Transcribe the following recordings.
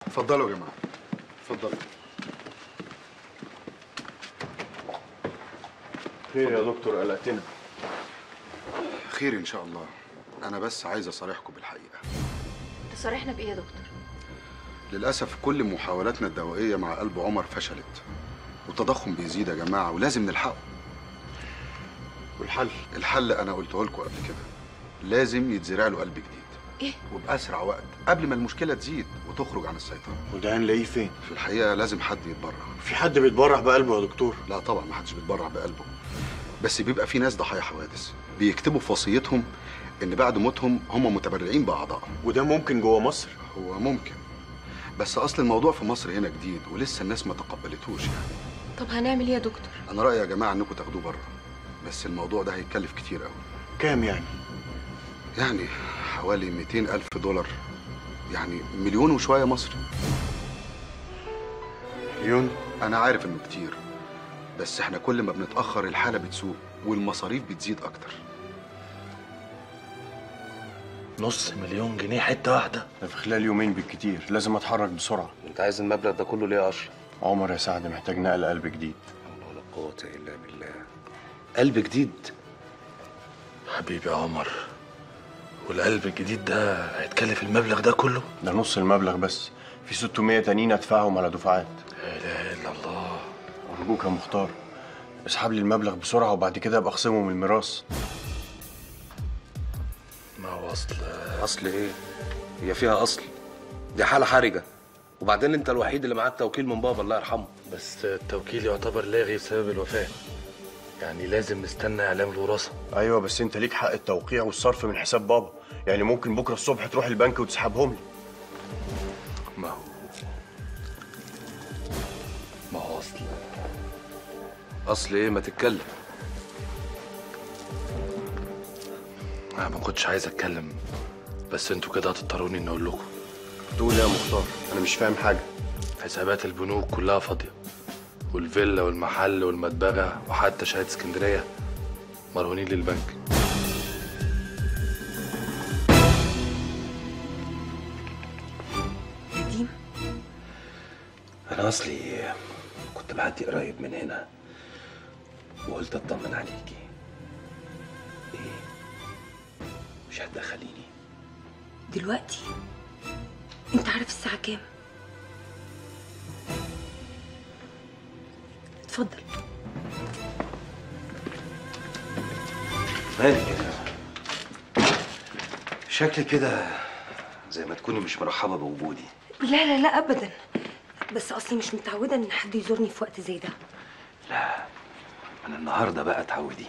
اتفضلوا يا جماعه اتفضلوا خير يا دكتور قلقتنا خير ان شاء الله انا بس عايز اصارحكم بالحقيقه تصارحنا بايه يا دكتور للاسف كل محاولاتنا الدوائيه مع قلب عمر فشلت والتضخم بيزيد يا جماعه ولازم نلحقه والحل الحل انا قلته لكم قبل كده لازم يتزرع له قلب جديد ايه وباسرع وقت قبل ما المشكله تزيد وتخرج عن السيطره وده هنلاقيه فين في الحقيقه لازم حد يتبرع في حد بيتبرع بقلبه يا دكتور لا طبعا ما حدش بيتبرع بقلبه بس بيبقى في ناس ضحايا حوادث بيكتبوا في وصيتهم ان بعد موتهم هم متبرعين باعضائهم وده ممكن جوه مصر هو ممكن بس اصل الموضوع في مصر هنا جديد ولسه الناس ما تقبلتوش يعني طب هنعمل ايه يا دكتور انا رايي يا جماعه انكم تاخدوه بره بس الموضوع ده هيتكلف كتير قوي كام يعني يعني حوالي 200 الف دولار يعني مليون وشويه مصري مليون انا عارف انه كتير بس احنا كل ما بنتاخر الحاله بتسوء والمصاريف بتزيد اكتر نص مليون جنيه حته واحده ده في خلال يومين بالكتير لازم اتحرك بسرعه انت عايز المبلغ ده كله ليه يا اشرف؟ عمر يا سعد محتاج نقل قلب جديد حول ولا قوة الا بالله قلب جديد حبيبي يا عمر والقلب الجديد ده هيتكلف المبلغ ده كله ده نص المبلغ بس في 600 تانيين ادفعهم على دفعات لا اله الا الله ارجوك يا مختار اسحب لي المبلغ بسرعه وبعد كده ابقى اخصمه من الميراث ما هو اصل اصل ايه؟ هي فيها اصل دي حالة حرجة وبعدين انت الوحيد اللي معاك توكيل من بابا الله يرحمه بس التوكيل يعتبر لاغي بسبب الوفاه يعني لازم نستنى اعلام الوراثه ايوه بس انت ليك حق التوقيع والصرف من حساب بابا يعني ممكن بكره الصبح تروح البنك وتسحبهم لي ما هو ما هو اصل اصل ايه ما تتكلم انا ما كنتش عايز اتكلم بس انتوا كده هتضطروني اني اقول لكم تقول إيه يا مختار انا مش فاهم حاجه حسابات البنوك كلها فاضيه والفيلا والمحل والمدبغه وحتى شهاده اسكندريه مرهونين للبنك نديم انا اصلي كنت بعدي قريب من هنا وقلت اطمن عليكي ايه مش هتدخليني دلوقتي انت عارف الساعة كام اتفضل مالك كده شكلي كده زي ما تكوني مش مرحبة بوجودي لا لا لا ابدا بس اصلي مش متعودة ان حد يزورني في وقت زي ده لا من النهاردة بقى اتعودي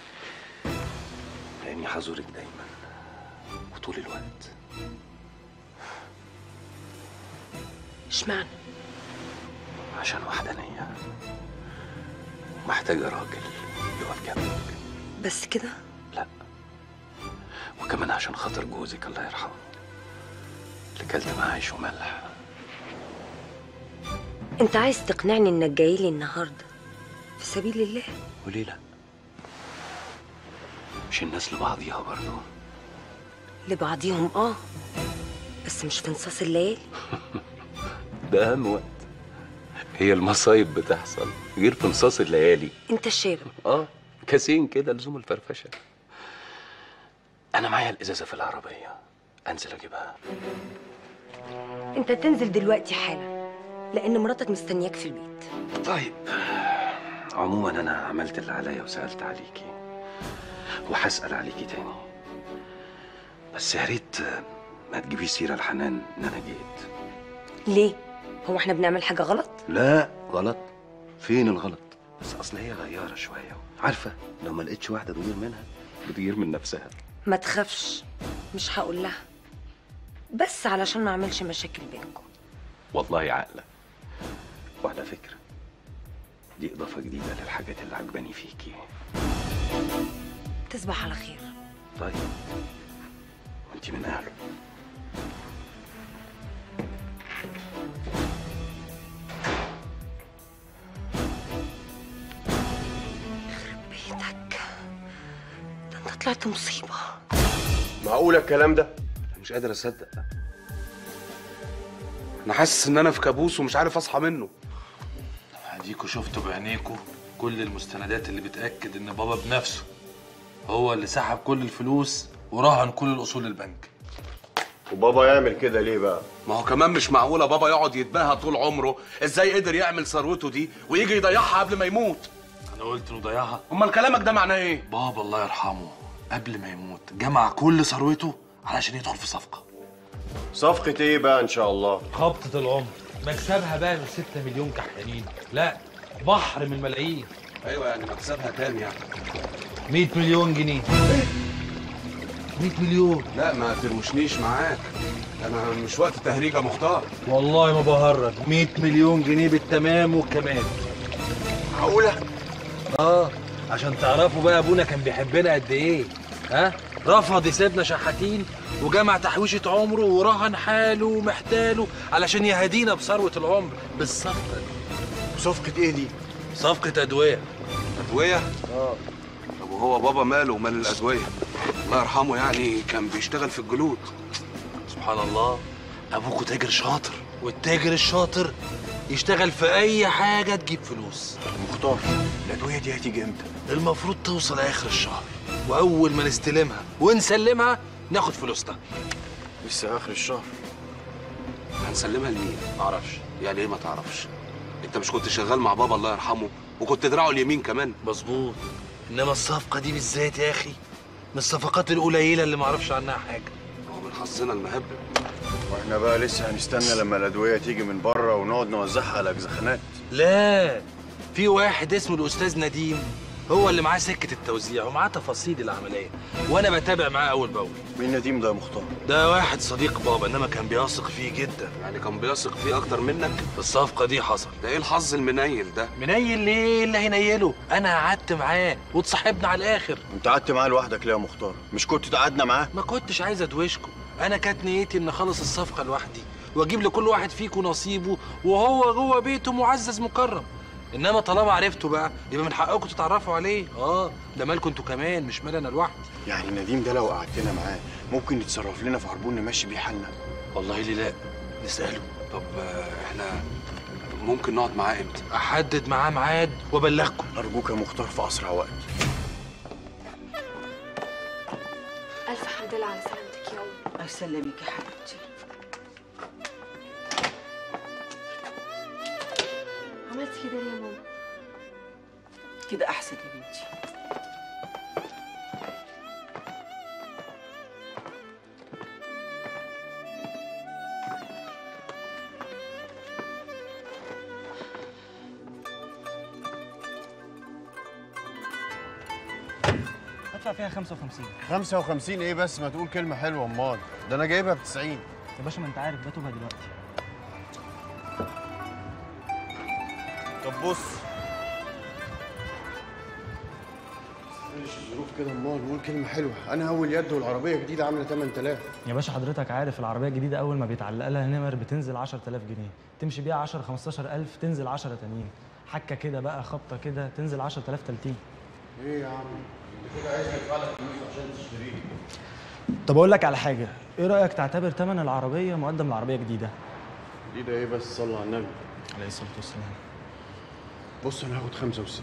لاني حزورك دايما وطول الوقت اشمعنى عشان وحدانية محتاجة راجل يقف جنبك بس كده لا وكمان عشان خاطر جوزك الله يرحمه اللي كلت معاه عيش وملح انت عايز تقنعني انك جاي لي النهارده في سبيل الله وليه لا مش الناس لبعضيها برضه لبعضيهم اه بس مش في نصاص الليالي ده اهم وقت هي المصايب بتحصل غير في نصاص الليالي انت الشارب اه كاسين كده لزوم الفرفشه انا معايا الازازه في العربيه انزل اجيبها انت تنزل دلوقتي حالا لان مراتك مستنياك في البيت طيب عموما انا عملت اللي عليا وسالت عليكي وهسال عليكي تاني بس يا ريت ما تجيبيش سيره لحنان ان انا جيت ليه هو احنا بنعمل حاجه غلط لا غلط فين الغلط بس اصل هي غياره شويه عارفه لو ما لقيتش واحده تغير منها بتغير من نفسها ما تخافش مش هقول لها بس علشان ما اعملش مشاكل بينكم والله عاقله وعلى فكره دي اضافه جديده للحاجات اللي عجباني فيكي تصبح على خير طيب وانت من اهله بيتك ده انت طلعت مصيبه معقوله الكلام ده أنا مش قادر اصدق انا حاسس ان انا في كابوس ومش عارف اصحى منه اديكوا شفتوا بعينيكوا كل المستندات اللي بتاكد ان بابا بنفسه هو اللي سحب كل الفلوس ورهن كل الاصول البنك وبابا يعمل كده ليه بقى ما هو كمان مش معقوله بابا يقعد يتباهى طول عمره ازاي قدر يعمل ثروته دي ويجي يضيعها قبل ما يموت انا قلت انه ضيعها امال كلامك ده معناه ايه بابا الله يرحمه قبل ما يموت جمع كل ثروته علشان يدخل في صفقه صفقة ايه بقى ان شاء الله خبطة العمر مكسبها بقى من 6 مليون كحيانين لا بحر من الملايين ايوه يعني مكسبها كام يعني 100 مليون جنيه 100 مليون لا ما ترمشنيش معاك انا مش وقت تهريجه مختار والله ما بهرج 100 مليون جنيه بالتمام والكمال معقولة اه عشان تعرفوا بقى ابونا كان بيحبنا قد ايه ها رفض يسيبنا شحاتين وجمع تحويشة عمره ورهن حاله ومحتاله علشان يهدينا بثروة العمر بالصفقة دي صفقة ايه دي صفقة أدوية ادويه اه طب وهو بابا ماله ومال الادويه الله يرحمه يعني كان بيشتغل في الجلود سبحان الله أبوكوا تاجر شاطر والتاجر الشاطر يشتغل في أي حاجة تجيب فلوس مختار الادوية دي هتيجي امتى المفروض توصل آخر الشهر وأول ما نستلمها ونسلمها ناخد فلوسنا لسه اخر الشهر هنسلمها لمين معرفش يعني ايه ما تعرفش انت مش كنت شغال مع بابا الله يرحمه وكنت دراعه اليمين كمان مظبوط إنما الصفقة دي بالذات يا أخي من الصفقات القليلة اللي معرفش عنها حاجة هو من حظنا المهبب واحنا بقى لسه هنستنى لما الادوية تيجي من بره ونقعد نوزعها على اجزخانات لا في واحد اسمه الأستاذ نديم هو اللي معاه سكة التوزيع ومعاه تفاصيل العملية وأنا بتابع معاه أول بأول مين نديم ده يا مختار ده واحد صديق بابا إنما كان بيثق فيه جدا يعني كان بيثق فيه اكتر منك الصفقة دي حصل ده ايه الحظ المنيل ده منيل ليه اللي هينيله انا قعدت معاه وتصاحبنا على الاخر انت قعدت معاه لوحدك ليه يا مختار مش كنت قعدنا معاه ما كنتش عايز ادوشكم انا كانت نيتي ان اخلص الصفقه لوحدي واجيب لكل واحد فيكم نصيبه وهو جوه بيته معزز مكرم انما طالما عرفتوا بقى يبقى من حقكم تتعرفوا عليه اه ده مالكم انتوا كمان مش مال انا لوحدي يعني نديم ده لو قعدتنا معاه ممكن يتصرف لنا في عربون نمشي بيه حالنا والله ليه لا نساله طب آه، احنا ممكن نقعد معاه امتى احدد معاه ميعاد وابلغكم ارجوك يا مختار في اسرع وقت ألف حمد لله على سلامتك يا أم الله يسلمك يا حبيبتي عملت كده ليه يا ماما؟ كده احسن يا بنتي ادفع فيها 55 55 ايه بس ما تقول كلمة حلوة امال ده انا جايبها ب 90 يا باشا ما انت عارف بتوبها دلوقتي طب بص مش الظروف كده امال قول كلمة حلوة انا اول يد والعربية جديدة عاملة 8000 يا باشا حضرتك عارف العربيه الجديده اول ما بيتعلق لها نمر بتنزل 10000 جنيه تمشي بيها 10 15000 تنزل 10 تانيين حكه كده بقى خبطه كده تنزل 10000 تالتين ايه يا عم انت كده عايز تدفع لك فلوس عشان تشتريه طب اقول لك على حاجه ايه رايك تعتبر ثمن العربيه مقدم لعربيه جديده جديدة ايه بس صلى على النبي عليه الصلاه والسلام بص انا هاخد 65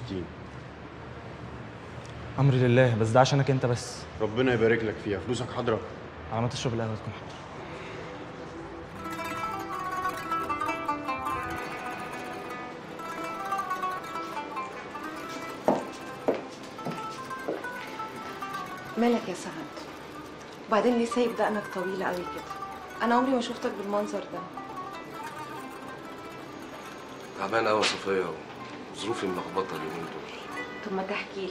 امر لله بس ده عشانك انت بس ربنا يبارك لك فيها فلوسك حاضرة على ما تشرب القهوه تكون حاضر مالك يا سعد؟ وبعدين ليه سايب دقنك طويلة قوي كده؟ أنا عمري ما شفتك بالمنظر ده تعبان قوي يا صفيه وظروفي ملخبطه اليومين دول طب ما تحكي لي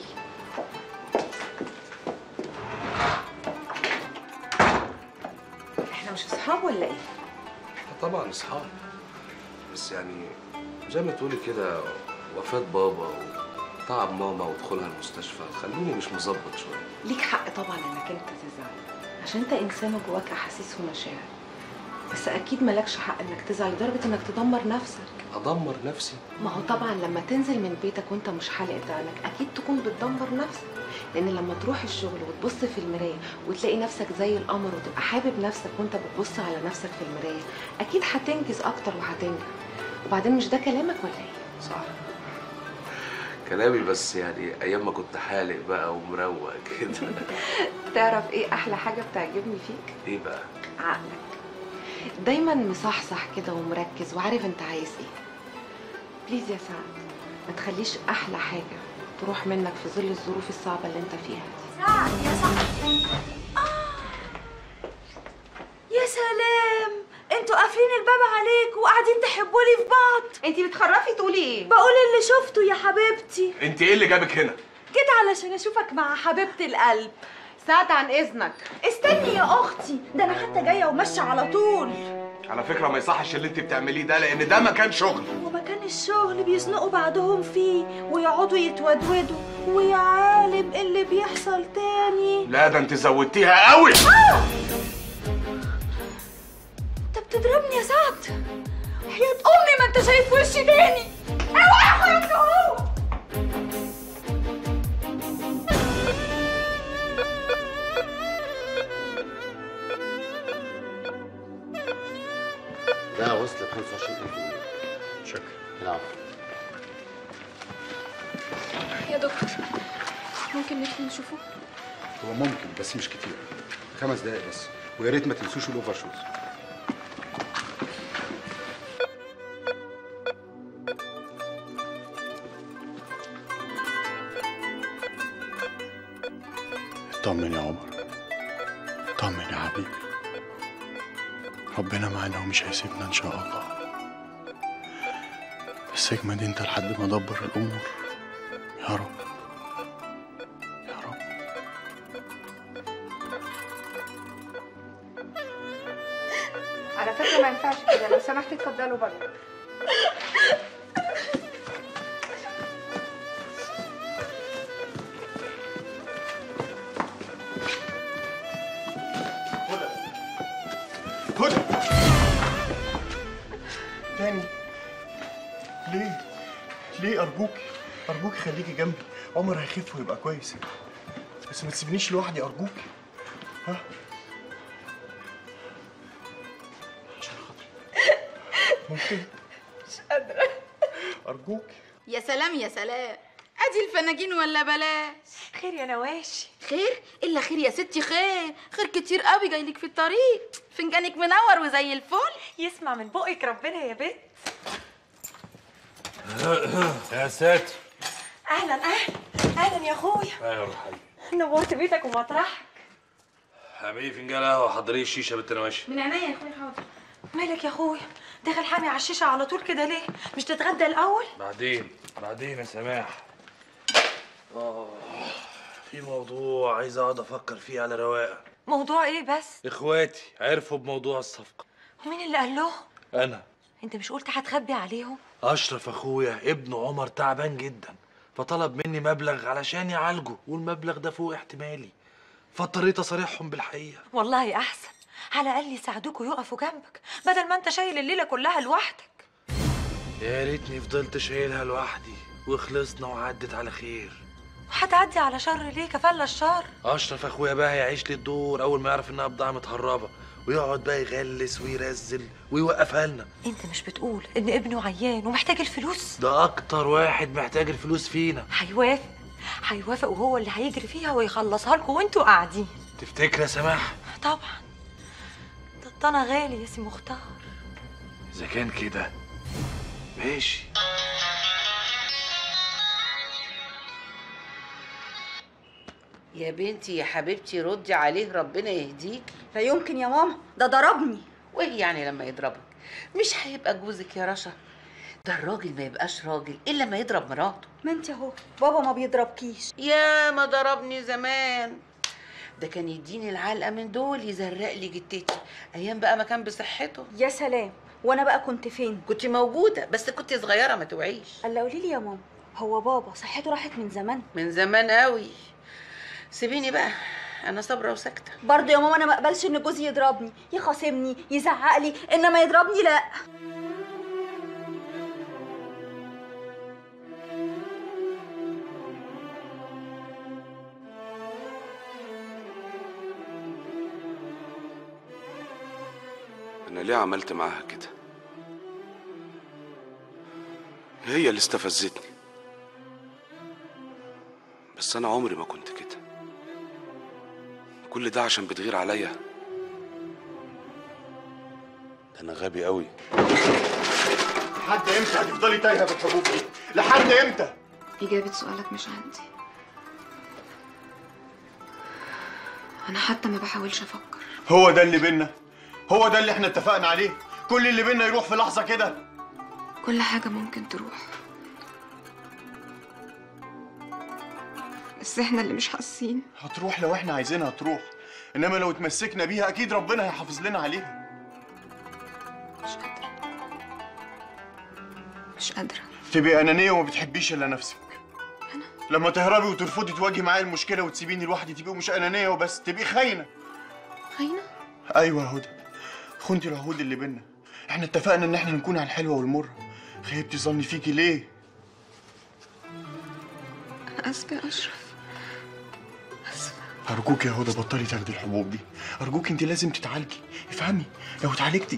احنا مش اصحاب ولا ايه؟ طبعا اصحاب بس يعني زي ما تقولي كده وفاة بابا وتعب ماما ودخولها المستشفى خلوني مش مظبط شويه ليك حق طبعا انك انت تزعل عشان انت انسان وجواك احاسيس ومشاعر بس اكيد مالكش حق انك تزعل لدرجه انك تدمر نفسك ادمر نفسي ما هو طبعا لما تنزل من بيتك وانت مش حالق دقنك اكيد تكون بتدمر نفسك لان لما تروح الشغل وتبص في المرايه وتلاقي نفسك زي القمر وتبقى حابب نفسك وانت بتبص على نفسك في المرايه اكيد هتنجز اكتر وهتنجح وبعدين مش ده كلامك ولا ايه صح كلامي بس يعني ايام ما كنت حالق بقى ومروق كده تعرف ايه احلى حاجه بتعجبني فيك ايه بقى عقلك دايما مصحصح كده ومركز وعارف انت عايز ايه بليز يا سعد ما تخليش احلى حاجه تروح منك في ظل الظروف الصعبه اللي انت فيها دي سعد يا سعد يا سلام انتوا قافلين الباب عليك وقاعدين تحبوا لي في بعض انت بتخرفي تقولي ايه بقول اللي شفته يا حبيبتي انت ايه اللي جابك هنا جيت علشان اشوفك مع حبيبه القلب سعد عن اذنك استني يا اختي ده انا حتى جايه وماشيه على طول على فكره ما يصحش اللي انت بتعمليه ده لان ده مكان شغل ومكان الشغل بيزنقوا بعضهم فيه ويقعدوا يتودودوا ويا عالم إيه اللي بيحصل تاني لا ده انت زودتيها قوي انت بتضربني يا سعد وحياة امي ما انت شايف وشي تاني اوعى يا اخويا انت هو ده وصل ب 25000 جنيه شكرا العفو يا دكتور ممكن ندخل نشوفه هو ممكن بس مش كتير خمس دقايق بس ويا ريت ما تنسوش الاوفر شوز اطمن يا عمر اطمن يا حبيبي ربنا معانا ومش هيسيبنا ان شاء الله بس اجمد انت لحد ما ادبر الامور يا رب يا رب على فكرة ما ينفعش كده لو سمحت اتفضلوا بره هدى تاني ليه ليه ارجوك ارجوك خليكي جنبي عمر هيخف ويبقى كويس بس ما تسيبنيش لوحدي ارجوك ها عشان خاطري ممكن مش قادرة ارجوك يا سلام يا سلام ادي الفناجين ولا بلاش خير يا نواشي خير الا خير يا ستي خير خير كتير قوي جايلك في الطريق فنجانك منور وزي الفل يسمع من بقك ربنا يا بنت يا ساتر اهلا اهلا اهلا يا اخويا ايوه يا روح قلبي نورت بيتك ومطرحك اعملي فنجان قهوه وحضري الشيشه بنت نواشي من عينيا يا اخويا حاضر مالك يا اخويا داخل حامي على الشيشه على طول كده ليه مش تتغدى الاول بعدين بعدين يا سماح اه في موضوع عايز اقعد افكر فيه على رواقه موضوع ايه بس اخواتي عرفوا بموضوع الصفقه ومين اللي قال لهم انا انت مش قلت هتخبي عليهم اشرف اخويا ابنه عمر تعبان جدا فطلب مني مبلغ علشان يعالجه والمبلغ ده فوق احتمالي فاضطريت اصارحهم بالحقيقه والله احسن على الاقل يساعدوك ويقفوا جنبك بدل ما انت شايل الليله كلها لوحدك يا ريتني فضلت شايلها لوحدي وخلصنا وعدت على خير وهتعدي على شر ليه كفالة الشر اشرف اخويا بقى هيعيش لي الدور اول ما يعرف انها بضاعه متهربه ويقعد بقى يغلس ويرزل ويوقفها لنا انت مش بتقول ان ابنه عيان ومحتاج الفلوس ده اكتر واحد محتاج الفلوس فينا هيوافق هيوافق وهو اللي هيجري فيها ويخلصها لكم وانتوا قاعدين تفتكر يا سماح طبعا ده الطنا غالي يا سي مختار اذا كان كده ماشي يا بنتي يا حبيبتي ردي عليه ربنا يهديك لا يمكن يا ماما ده ضربني وايه يعني لما يضربك مش هيبقى جوزك يا رشا ده الراجل ما يبقاش راجل الا ما يضرب مراته ما انت اهو بابا ما بيضربكيش يا ما ضربني زمان ده كان يديني العلقه من دول يزرق لي جتتي ايام بقى ما كان بصحته يا سلام وانا بقى كنت فين كنت موجوده بس كنت صغيره ما توعيش الا قولي لي يا ماما هو بابا صحته راحت من زمان من زمان قوي سيبيني بقى انا صابره وساكته برضه يا ماما انا ما اقبلش ان جوزي يضربني يخاصمني يزعق لي انما يضربني لا انا ليه عملت معاها كده هي اللي استفزتني بس انا عمري ما كنت كده كل ده عشان بتغير عليا ده انا غبي قوي لحد امتى هتفضلي تايهه في الحبوب دي لحد امتى إجابة سؤالك مش عندي أنا حتى ما بحاولش أفكر هو ده اللي بينا هو ده اللي احنا اتفقنا عليه كل اللي بينا يروح في لحظه كده كل حاجة ممكن تروح بس احنا اللي مش حاسين هتروح لو احنا عايزينها تروح انما لو اتمسكنا بيها اكيد ربنا هيحافظ لنا عليها مش قادرة تبقي انانيه وما بتحبيش الا نفسك لما تهربي وترفضي تواجهي معايا المشكله وتسيبيني لوحدي تبقي مش انانيه وبس تبقي خاينه خاينة؟ ايوه يا هدى خنتي العهود اللي بينا احنا اتفقنا ان احنا نكون على الحلوه والمره خيبتي ظني فيكي ليه أنا آسفة يا أشرف ارجوك يا هدى بطلي تاخدي الحبوب دي ارجوك انت لازم تتعالجي افهمي لو اتعالجتي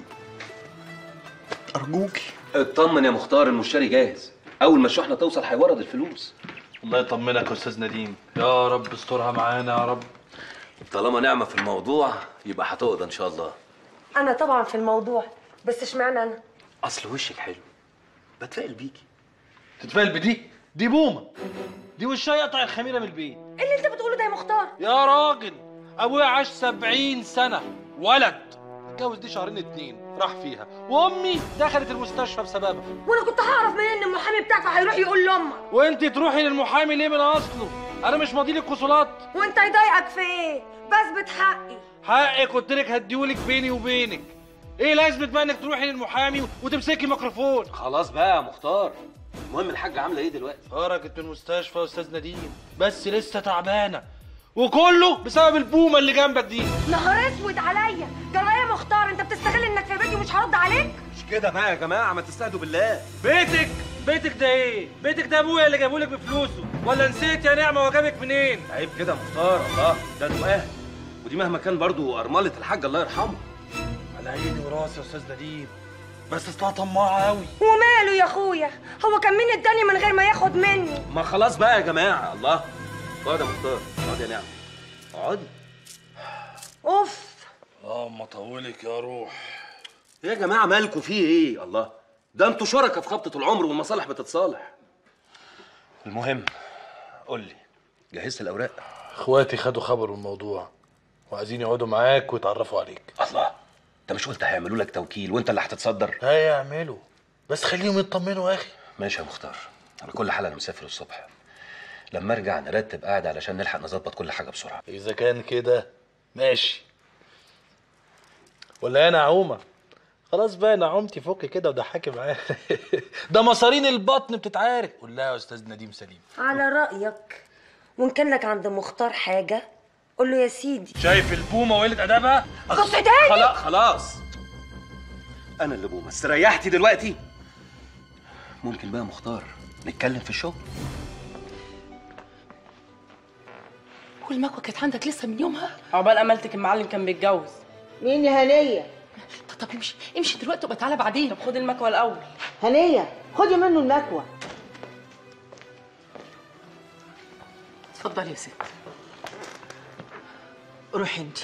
ارجوكي اطمن يا مختار المشتري جاهز اول ما الشحنه توصل هيورد الفلوس الله يطمنك يا استاذ نديم يا رب استرها معانا يا رب طالما نعمه في الموضوع يبقى هتقضى ان شاء الله انا طبعا في الموضوع بس اشمعنى انا اصل وشك حلو بتفائل بيكي تتفائل بدي دي بومه دي وشها يقطع الخميره من البيت ايه اللي انت بتقوله ده يا مختار يا راجل ابويا عاش سبعين سنه ولد اتجوز دي شهرين اتنين راح فيها وامي دخلت المستشفى بسببها وانا كنت هعرف منين ان المحامي بتاعته هيروح يقول لامك وانت تروحي للمحامي ليه من اصله انا مش ماضي لك وصولات وانت يضايقك في ايه بثبت حقي حقك قلت لك هديهولك بيني وبينك ايه لازمه بقى انك تروحي للمحامي وتمسكي ميكروفون خلاص بقى يا مختار المهم الحاجه عامله ايه دلوقتي خرجت من المستشفى يا استاذ نديم بس لسه تعبانه وكله بسبب البومه اللي جنبك دي نهار اسود عليا جرايه يا مختار انت بتستغل انك في بيتي ومش هرد عليك مش كده بقى يا جماعه ما تستهدوا بالله بيتك بيتك ده ايه بيتك ده ابويا اللي جابهولك بفلوسه ولا نسيت يا نعمه وجابك منين عيب كده يا مختار الله ده دقاه ودي مهما كان برضو ارمله الحاج الله يرحمه على عيني وراسي يا استاذ نديم بس اصلها طماعه قوي وماله يا اخويا هو كان مين اداني من غير ما ياخد مني ما خلاص بقى يا جماعه الله اقعد يا مختار اقعد يا نعمه اقعدي اوف اللهم طولك يا روح إيه يا جماعه مالكوا فيه ايه الله ده انتوا شركاء في خبطه العمر والمصالح بتتصالح المهم قول لي جهزت الاوراق اخواتي خدوا خبر الموضوع وعايزين يقعدوا معاك ويتعرفوا عليك الله انت مش قلت هيعملوا لك توكيل وانت اللي هتتصدر هيعملوا بس خليهم يطمنوا يا اخي ماشي يا مختار على كل حال انا مسافر الصبح لما ارجع نرتب قاعده علشان نلحق نظبط كل حاجه بسرعه اذا كان كده ماشي ولا يا نعومه خلاص بقى نعومتي فك كده وضحكي معايا ده مصارين البطن بتتعارك قول لها يا استاذ نديم سليم على رايك وان كان لك عند مختار حاجه قول له يا سيدي شايف البومه وقله ادبها بص تاني خلاص خلاص انا اللي بوم استريحتي دلوقتي ممكن بقى مختار نتكلم في الشغل والمكوه كانت عندك لسه من يومها عقبال املتك المعلم كان بيتجوز مين يا هنيه طب امشي امشي دلوقتي وبقى تعالى بعدين طب خدي المكوه الاول هنيه خدي منه المكوه اتفضلي يا ست روحي انت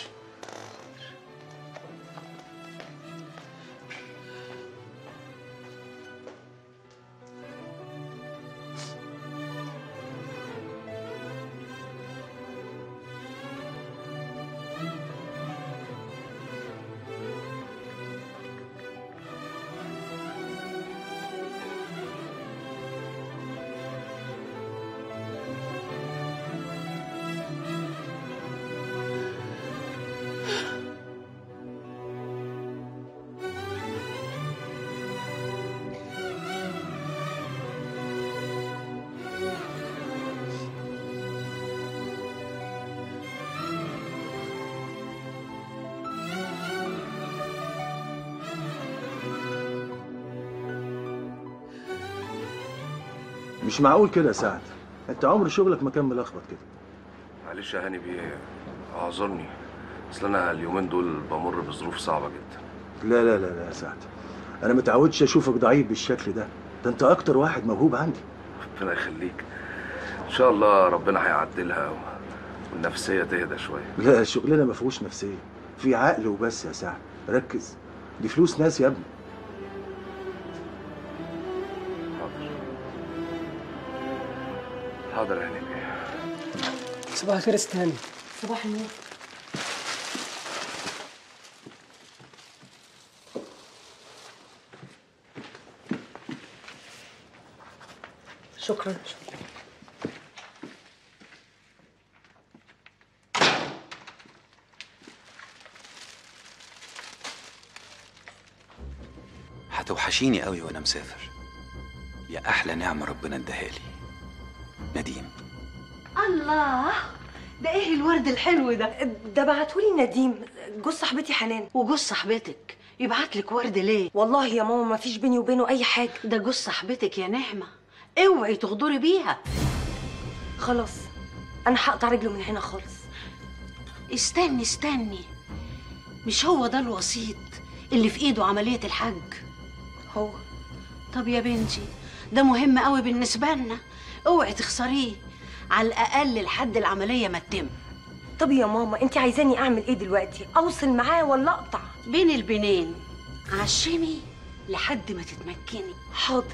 مش معقول كده يا سعد انت عمر شغلك ما كان ملخبط كده معلش يا هاني بيه اعذرني اصل انا اليومين دول بمر بظروف صعبه جدا لا لا لا لا يا سعد انا متعودش اشوفك ضعيف بالشكل ده ده انت اكتر واحد موهوب عندي ربنا يخليك ان شاء الله ربنا هيعدلها والنفسيه تهدى شويه لا شغلنا ما فيهوش نفسيه في عقل وبس يا سعد ركز دي فلوس ناس يا ابني حاضر يا هاني بيه صباح الخير استهاني صباح النور شكرا هتوحشيني قوي وانا مسافر يا احلى نعمه ربنا اداها لي نديم الله ده ايه الورد الحلو ده ده بعتولي نديم جوز صاحبتي حنان وجوز صاحبتك يبعت لك ورد ليه والله يا ماما ما فيش بيني وبينه اي حاجه ده جوز صاحبتك يا نعمه اوعي تغدري بيها خلاص انا هقطع رجله من هنا خالص استني استني مش هو ده الوسيط اللي في ايده عمليه الحج هو طب يا بنتي ده مهم قوي بالنسبه لنا اوعي تخسريه على الاقل لحد العمليه ما تتم طب يا ماما انت عايزاني اعمل ايه دلوقتي اوصل معاه ولا اقطع بين البنين عشمي لحد ما تتمكني حاضر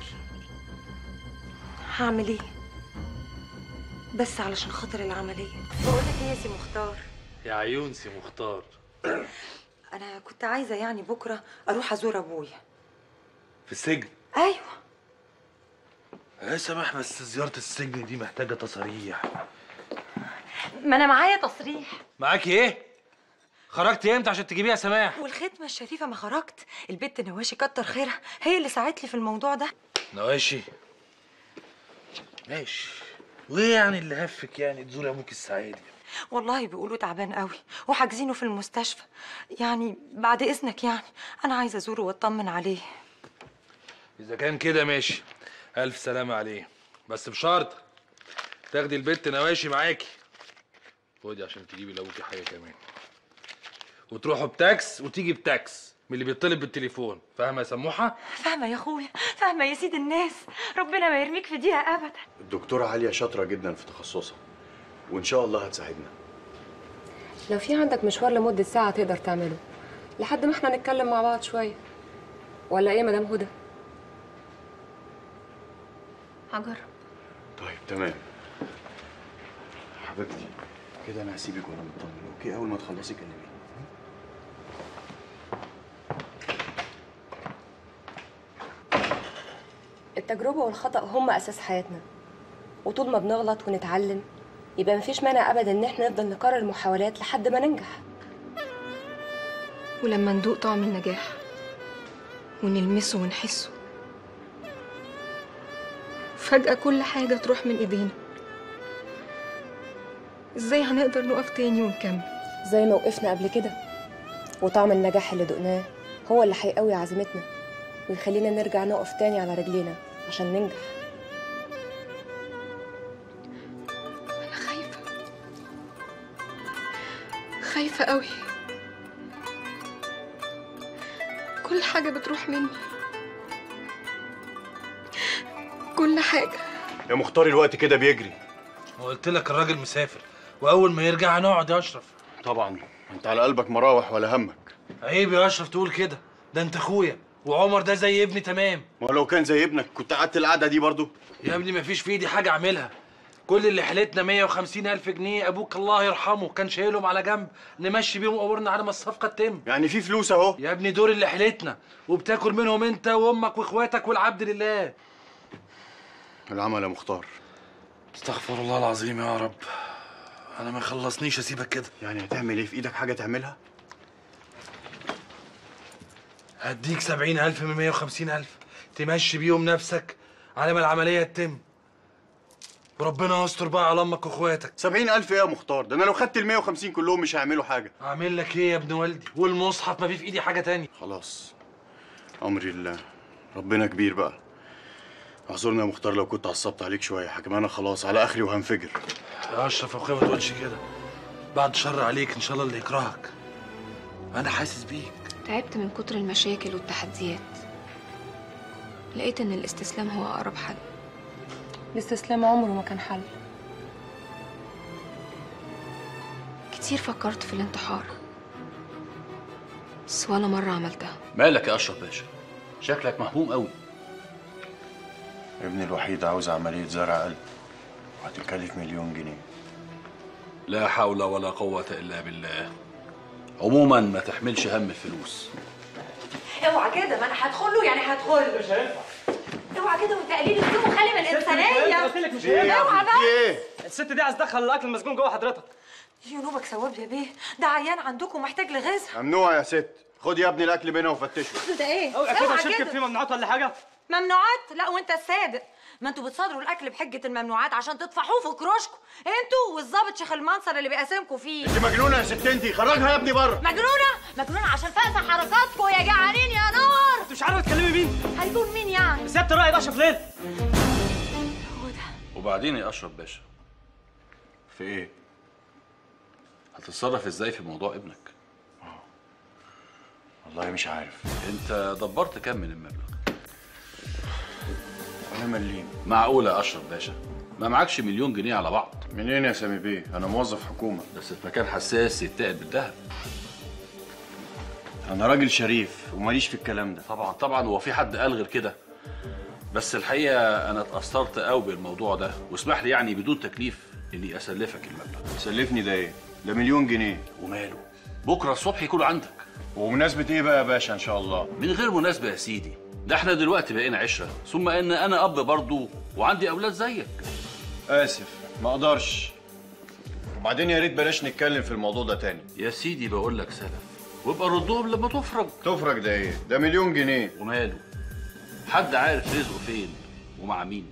هعمل ايه بس علشان خاطر العمليه بقول لك ايه يا سي مختار يا عيون سي مختار انا كنت عايزه يعني بكره اروح ازور ابويا في السجن ايوه يا سماح بس زيارة السجن دي محتاجة تصاريح ما انا معايا تصريح معاكي ايه؟ خرجت امتى عشان تجيبيها يا سماح؟ والختمه الشريفه ما خرجت البت نواشي كتر خيرها هي اللي ساعدت لي في الموضوع ده نواشي ماشي وايه يعني اللي هفك يعني تزوري ابوك السعيد والله بيقولوا تعبان قوي وحاجزينه في المستشفى يعني بعد اذنك يعني انا عايزه ازوره واطمن عليه اذا كان كده ماشي الف سلامة عليه بس بشرط تاخدي البت نواشي معاكي خدي عشان تجيبي لابوكي حاجه كمان وتروحوا بتاكس وتيجي بتاكس من اللي بيطلب بالتليفون فاهمه يا سموحه فاهمه يا اخويا فاهمه يا سيد الناس ربنا ما يرميك في دقيقه ابدا الدكتورة عليا شاطرة جدا في تخصصها وإن شاء الله هتساعدنا لو في عندك مشوار لمدة ساعة تقدر تعمله لحد ما احنا نتكلم مع بعض شوية ولا ايه يا مدام هدى؟ هجرب طيب تمام حبيبتي كده أنا هسيبك وأنا مطمن أوكي أول ما تخلصي كلميني التجربة والخطأ هما أساس حياتنا وطول ما بنغلط ونتعلم يبقى مفيش مانع أبدا إن احنا نفضل نكرر المحاولات لحد ما ننجح ولما ندوق طعم النجاح ونلمسه ونحسه فجأة كل حاجة تروح من إيدينا إزاي هنقدر نقف تاني ونكمل زي ما وقفنا قبل كده وطعم النجاح اللي دقناه هو اللي هيقوي عزيمتنا ويخلينا نرجع نقف تاني على رجلينا عشان ننجح أنا خايفة خايفة قوي كل حاجة بتروح مني كل حاجة يا مختار الوقت كده بيجري ما قلت لك الراجل مسافر واول ما يرجع هنقعد يا اشرف طبعا أنت على قلبك مراوح ولا همك عيب يا اشرف تقول كده ده انت اخويا وعمر ده زي ابني تمام ما هو لو كان زي ابنك كنت قعدت القعدة دي برضو يا ابني مفيش في ايدي حاجه اعملها كل اللي حيلتنا 150 الف جنيه ابوك الله يرحمه كان شايلهم على جنب نمشي بيهم امورنا على ما الصفقه تتم يعني في فلوس اهو يا ابني دول اللي حيلتنا وبتاكل منهم انت وامك واخواتك والعبد لله العمل يا مختار استغفر الله العظيم يا رب انا ما يخلصنيش اسيبك كده يعني هتعمل ايه في ايدك حاجة تعملها هديك سبعين ألف من مية وخمسين ألف تمشي بيهم نفسك على ما العملية تتم وربنا يستر بقى على أمك وإخواتك سبعين ألف إيه يا مختار ده أنا لو خدت ال 150 كلهم مش هيعملوا حاجة أعمل لك إيه يا ابن والدي والمصحف ما في في إيدي حاجة تاني خلاص أمري الله ربنا كبير بقى اعذرني يا مختار لو كنت عصبت عليك شويه يا حاج انا خلاص على اخري وهنفجر يا اشرف يا اخويا ما تقولش كده بعد شر عليك ان شاء الله اللي يكرهك انا حاسس بيك تعبت من كتر المشاكل والتحديات لقيت ان الاستسلام هو اقرب حل الاستسلام عمره ما كان حل كتير فكرت في الانتحار بس ولا مرة عملتها مالك يا اشرف باشا شكلك مهموم قوي ابني الوحيد عاوز عمليه زرع قلب وهتكلف مليون جنيه لا حول ولا قوة إلا بالله عموما ما تحملش هم الفلوس اوعى كده ما انا هدخله يعني هدخله مش هينفع اوعى كده وتقليل الذوق وخلي من الانسانيه قلت لك مش في إيه يا هينفع. اوعى بقى الست دي عايز تدخل الاكل المسجون جوه حضرتك ينوبك ثواب يا بيه ده عيان عندكم محتاج لغذاء ممنوع يا ست خد يا ابني الاكل بينا وفتشه ده ايه اوعى كده اوعى شركه كده. فيه ممنوعات ولا حاجه ممنوعات لا وانت الصادق ما انتوا بتصادروا الاكل بحجه الممنوعات عشان تطفحوه في كروشكم انتوا والظابط شيخ المنصر اللي بيقاسمكم فيه انت مجنونه يا ست انت خرجها يا ابني بره مجنونه مجنونه عشان فاقسه حركاتكم يا جعانين يا نار انت مش عارفه تكلمي مين هيكون مين يعني سياده الرائد اشرف ليل وبعدين يا أشرف باشا في إيه؟ هتتصرف إزاي في موضوع ابنك؟ والله مش عارف أنت دبرت كام من المبلغ؟ انا مليم معقولة يا أشرف باشا ما معكش مليون جنيه على بعض منين يا سامي بيه انا موظف حكومه بس في مكان حساس يتقل بالذهب انا راجل شريف وماليش في الكلام ده طبعا طبعا هو في حد قال غير كده بس الحقيقة أنا اتأثرت قوي بالموضوع ده واسمح لي يعني بدون تكليف إني أسلفك المبلغ سلفني ده ايه؟ ده مليون جنيه وماله؟ بكرة الصبح يكون عندك ومناسبة ايه بقى يا باشا ان شاء الله؟ من غير مناسبة يا سيدي ده احنا دلوقتي بقينا عشرة ثم ان انا اب برضو وعندي اولاد زيك اسف ما اقدرش وبعدين يا ريت بلاش نتكلم في الموضوع ده تاني يا سيدي بقول لك سلف وابقى ردهم لما تفرج تفرج ده ايه؟ ده مليون جنيه وماله حد عارف رزقه فين ومع مين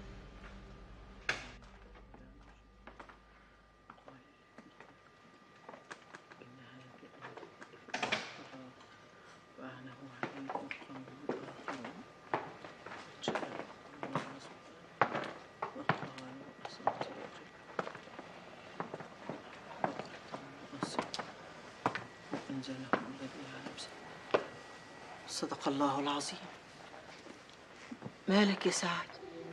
صدق الله العظيم مالك يا سعد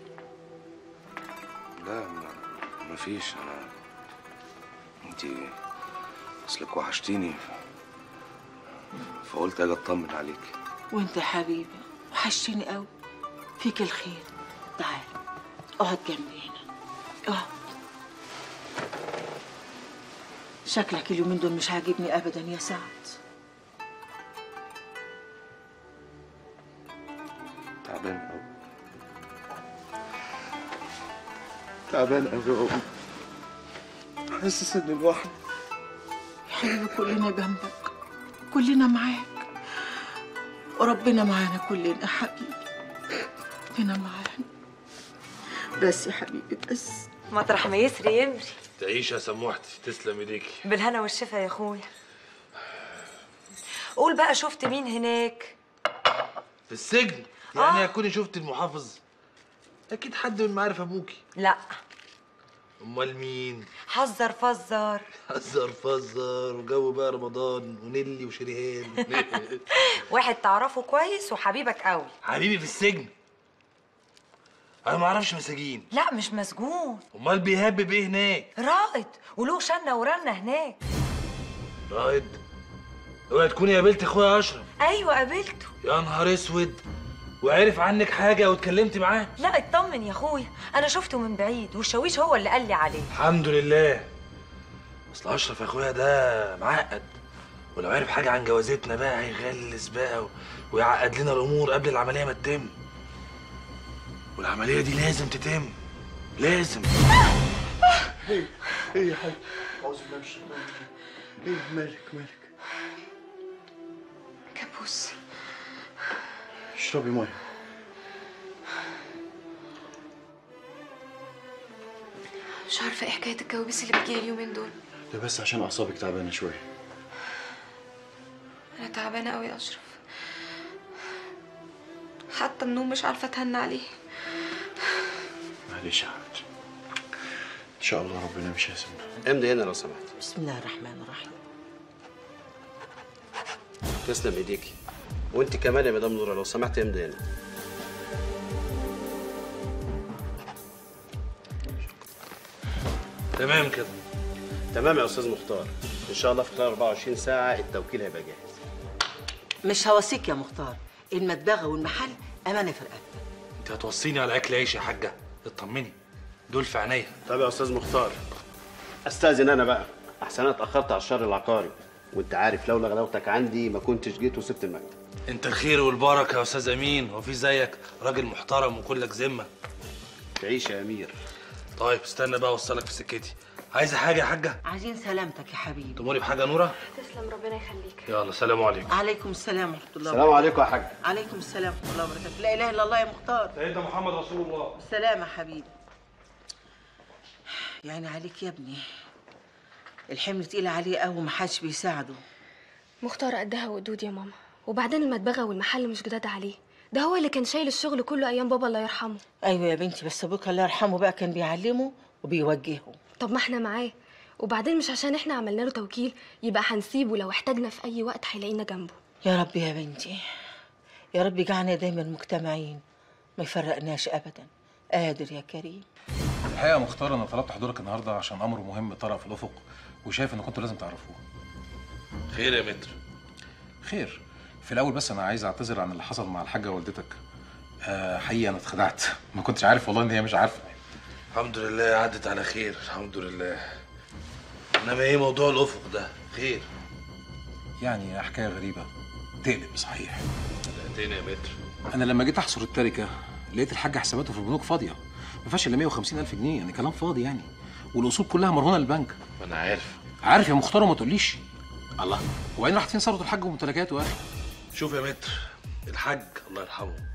لا ما مفيش انا انت اصلك وحشتيني ف... فقلت اجي اطمن عليك وانت يا حبيبي وحشتني قوي فيك الخير تعال اقعد جنبي هنا اقعد شكلك اليومين دول مش عاجبني ابدا يا سعد تعبان قوي تعبان قوي يا أمي. حاسس اني لوحدي يا حبيبي كلنا جنبك كلنا معاك وربنا معانا كلنا يا حبيبي ربنا معانا بس يا حبيبي بس مطرح ما يسري يمري تعيش يا سموحتي تسلم ايديكي بالهنا والشفا يا اخويا قول بقى شفت مين هناك في السجن يعني هكوني شفت المحافظ اكيد حد من معارف ابوكي لا امال مين حذر فزر هزر فزر وجو بقى رمضان ونيلي وشريهان واحد تعرفه كويس وحبيبك قوي حبيبي في السجن انا ما اعرفش مساجين لا مش مسجون امال بيهبب ايه هناك رائد وله شنه ورنه هناك رائد اوعي تكوني قابلت اخويا اشرف ايوه قابلته يا نهار اسود وعرف عنك حاجه او اتكلمت معاه لا اطمن يا اخويا انا شفته من بعيد والشاويش هو اللي قال لي عليه الحمد لله اصل اشرف يا اخويا ده معقد ولو عرف حاجه عن جوازتنا بقى هيغلس بقى و... ويعقد لنا الامور قبل العمليه ما تتم والعمليه دي لازم تتم لازم ايه ايه يا حاج اعوذ بالله من الشيطان الرجيم. ايه مالك مالك كابوس اشربي ميه مش عارفه ايه حكايه الكوابيس اللي بتجيلي اليومين دول ده بس عشان اعصابك تعبانه شويه انا تعبانه قوي يا اشرف حتى النوم مش عارفه اتهنى عليه معلش يا حاج ان شاء الله ربنا مش هيسيبنا امضي هنا لو سمحت بسم الله الرحمن الرحيم تسلم ايديكي وانت كمان يا مدام نوره لو سمحت امضي هنا تمام كده تمام يا استاذ مختار ان شاء الله في خلال 24 ساعه التوكيل هيبقى جاهز مش هوصيك يا مختار المدبغه والمحل امانه في رقبتك انت هتوصيني على اكل عيش يا حاجه اطمني دول في عينيا طب يا استاذ مختار استاذن انا بقى احسن انا اتاخرت على الشهر العقاري وانت عارف لولا غلاوتك عندي ما كنتش جيت وسبت المكتب انت الخير والبركه يا استاذ امين هو في زيك راجل محترم وكلك ذمه تعيش يا امير طيب استنى بقى اوصلك في سكتي عايزه حاجه يا حاجه عايزين سلامتك يا حبيبي تموري بحاجه نوره تسلم ربنا يخليك يلا سلام عليكم عليكم السلام ورحمه الله السلام عليكم يا حاج عليكم السلام ورحمه الله وبركاته لا اله الا الله يا مختار سيدنا محمد رسول الله سلام يا حبيبي يعني عليك يا ابني الحمل تقيل عليه قوي ومحدش بيساعده مختار قدها وقدود يا ماما وبعدين المدبغة والمحل مش جداد عليه ده هو اللي كان شايل الشغل كله أيام بابا الله يرحمه ايوه يا بنتي بس ابوك الله يرحمه بقى كان بيعلمه وبيوجهه طب ما احنا معاه وبعدين مش عشان احنا عملنا له توكيل يبقى هنسيبه لو احتاجنا في أي وقت هيلاقينا جنبه يا رب يا بنتي يا رب يجعلنا دايما مجتمعين ما يفرقناش ابدا قادر يا كريم الحقيقه يا مختار انا طلبت حضورك النهارده عشان امر مهم طرأ في الافق وشايف ان كنتوا لازم تعرفوه خير يا متر خير في الاول بس انا عايز اعتذر عن اللي حصل مع الحاجه والدتك آه حقيقه انا اتخدعت ما كنتش عارف والله ان هي مش عارفه الحمد لله عدت على خير الحمد لله انما ايه موضوع الافق ده خير يعني حكايه غريبه تقلب صحيح قلقتني يا متر انا لما جيت احصر التركه لقيت الحاج حساباته في البنوك فاضيه ما فيهاش الا 150 الف جنيه يعني كلام فاضي يعني والاصول كلها مرهونه للبنك ما انا عارف عارف يا مختار وما تقوليش الله وبعدين راحت فين ثروه الحاج وممتلكاته يا اخي شوف يا متر الحاج الله يرحمه